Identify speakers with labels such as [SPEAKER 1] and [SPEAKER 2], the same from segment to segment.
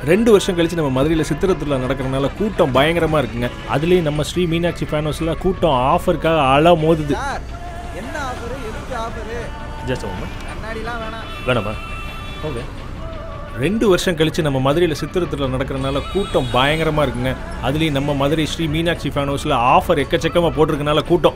[SPEAKER 1] ரெண்டு வருஷம் கழிச்சு நம்ம மதுரையில் சித்திரை திருவிழா நடக்கிறனால கூட்டம் பயங்கரமாக இருக்குங்க அதுலேயும் நம்ம ஸ்ரீ மீனாட்சி ஃபேன் ஹவுஸில் கூட்டம் ஆஃபருக்காக அழ மோதுது
[SPEAKER 2] சார் என்ன ஆஃபரு எதுக்கு ஆஃபரு
[SPEAKER 1] ஜஸ்ட் ஒன்
[SPEAKER 2] கண்ணாடிலாம் வேணாம்
[SPEAKER 1] வேணாமா ஓகே ரெண்டு வருஷம் கழிச்சு நம்ம மதுரையில் சித்திரை திருவிழா நடக்கிறனால கூட்டம் பயங்கரமாக இருக்குங்க அதுலேயும் நம்ம மதுரை ஸ்ரீ மீனாட்சி ஃபேன் ஹவுஸில் ஆஃபர் எக்கச்சக்கமாக போட்டிருக்கனால கூட்டம்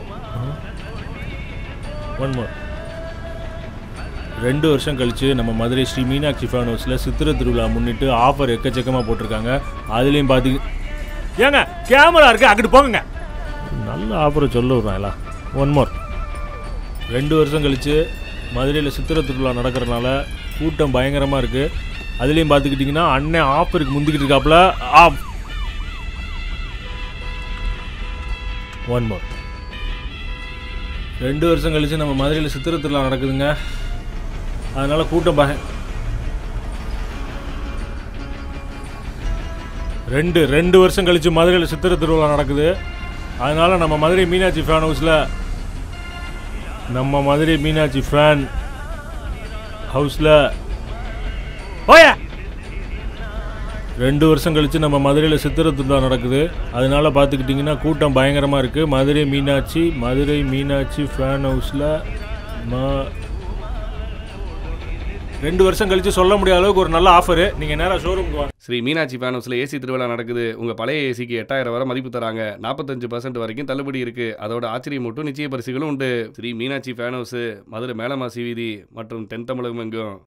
[SPEAKER 1] ஒன் மோர் ரெண்டு வருஷம் கழிச்சு நம்ம மதுரை ஸ்ரீ மீனாட்சி ஃபேன் ஹவுஸில் சித்திரை திருவிழா முன்னிட்டு ஆஃபர் எக்கச்சக்கமாக போட்டிருக்காங்க அதுலேயும் பார்த்து ஏங்க கேமரா இருக்கு அங்கிட்டு போங்க நல்ல ஆஃபரை சொல்ல விட்றாங்களா ஒன் மோர் ரெண்டு வருஷம் கழிச்சு மதுரையில் சித்திரை திருவிழா நடக்கிறனால கூட்டம் பயங்கரமாக இருக்குது அதுலேயும் பார்த்துக்கிட்டிங்கன்னா அண்ணன் ஆஃபருக்கு முந்திக்கிட்டு இருக்காப்புல ஆஃப் ஒன் மோர் ரெண்டு வருஷம் கழிச்சு நம்ம மதுரையில் சித்திரை திருவிழா நடக்குதுங்க அதனால கூட்டம் பய ரெண்டு ரெண்டு வருஷம் கழிச்சு மதுரையில் சித்திரை திருவிழா நடக்குது அதனால நம்ம மதுரை மீனாட்சி ஃபேன் ஹவுஸில் நம்ம மதுரை மீனாட்சி ஃபேன் ஹவுஸில் ஓயா ரெண்டு வருஷம் கழிச்சு நம்ம மதுரையில் சித்திரை திருவிழா நடக்குது அதனால பார்த்துக்கிட்டிங்கன்னா கூட்டம் பயங்கரமாக இருக்குது மதுரை மீனாட்சி மதுரை மீனாட்சி ஃபேன் ஹவுஸில் ம ரெண்டு வருஷம் கழிச்சு சொல்ல முடியாத அளவுக்கு ஒரு நல்ல ஆஃபரு நீங்கள் நேராக ஷோரூமுக்கு வாங்க
[SPEAKER 3] ஸ்ரீ மீனாட்சி ஃபேன் ஹவுஸில் ஏசி திருவிழா நடக்குது உங்கள் பழைய ஏசிக்கு எட்டாயிரம் வரை மதிப்பு தராங்க நாற்பத்தஞ்சு பர்சன்ட் வரைக்கும் தள்ளுபடி இருக்குது அதோட ஆச்சரியம் மட்டும் நிச்சய பரிசுகளும் உண்டு ஸ்ரீ மீனாட்சி ஃபேன் ஹவுஸ் மதுரை மேலமாசி வீதி மற்றும் தென் தமிழகம் எங்கும்